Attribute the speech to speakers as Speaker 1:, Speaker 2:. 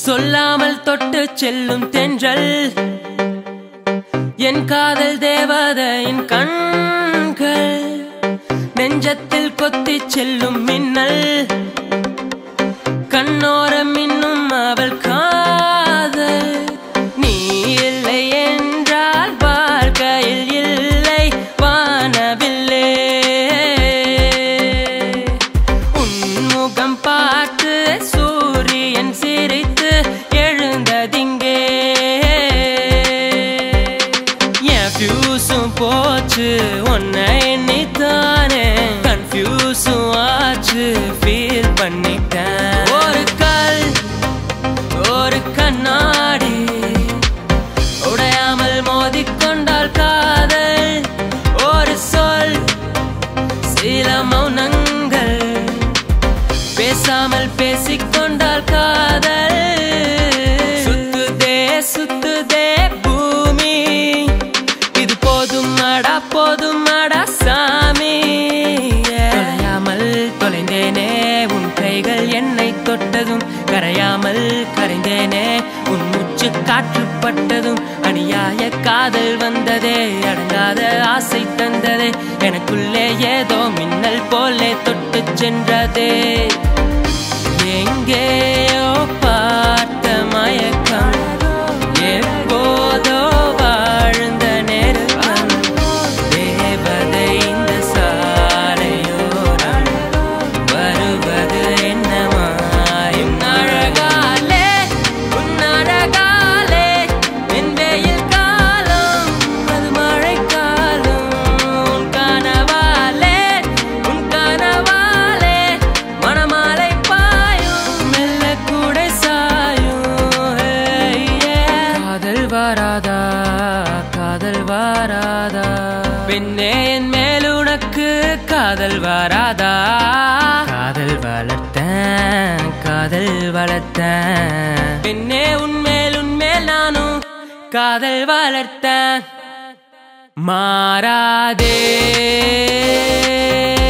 Speaker 1: சொல்லாமல் தொட்டு செல்லும் தென்றல் என் காதல் தேவதையின் கண்கள் நெஞ்சத்தில் கொத்தி செல்லும் மின்னல் கண்ணோரம் இன்னும் அவள் காதல் நீ இல்லை என்றால் வாழ்க்கையில் இல்லை வானவில்லே உன்முகம் பார்த்து சூரியன் சிரித்து எழுந்ததிங்கே என் ஃபியூஸும் போச்சு உன்னை எண்ணித்தானே கன்ஃபியூஸும் ஆச்சு ஃபீல் பண்ணிட்டேன் ஒரு கல் ஒரு கண்ணாடி உடையாமல் மோதிக்கொண்டால் காதல் ஒரு சொல் சில மௌனங்கள் பேசாமல் பேசிக்கொண்டால் காதல் சுத்துதே சுத்துதே பூமி இது போதும் அடா போதும் அடா சாமி தொலையாமல் தொலைந்தேனே உன் கைகள் என்னை தொட்டதும் கரையாமல் கரைந்தேனே உன் மூச்சு காற்றுப்பட்டதும் அநியாய காதல் வந்ததே அடங்காத ஆசை தந்ததே எனக்குள்ளே ஏதோ மின்னல் போலே தொட்டு சென்றதே எங்கேயோ பார்த்த மயக்கம் எப்போதோ வாழ்ந்த நெருக்கம் தேவதை இந்த சாலையோரம் வருவது என்ன மாயும் அழகாலே உன் அழகாலே என் வெயில் காலம் அது மழை காலம் உன் கனவாலே உன் கனவாலே மணமாலை பாயும் மெல்ல கூடை சாயும் hey, yeah. காதல் வராதா காதல் வராதா பெண்ணே என் மேல் உனக்கு காதல் வராதா காதல் வளர்த்தேன் காதல் வளர்த்தேன் பெண்ணே உன்மேல் உன்மேல் நானும் காதல் வளர்த்தேன் மாறாதே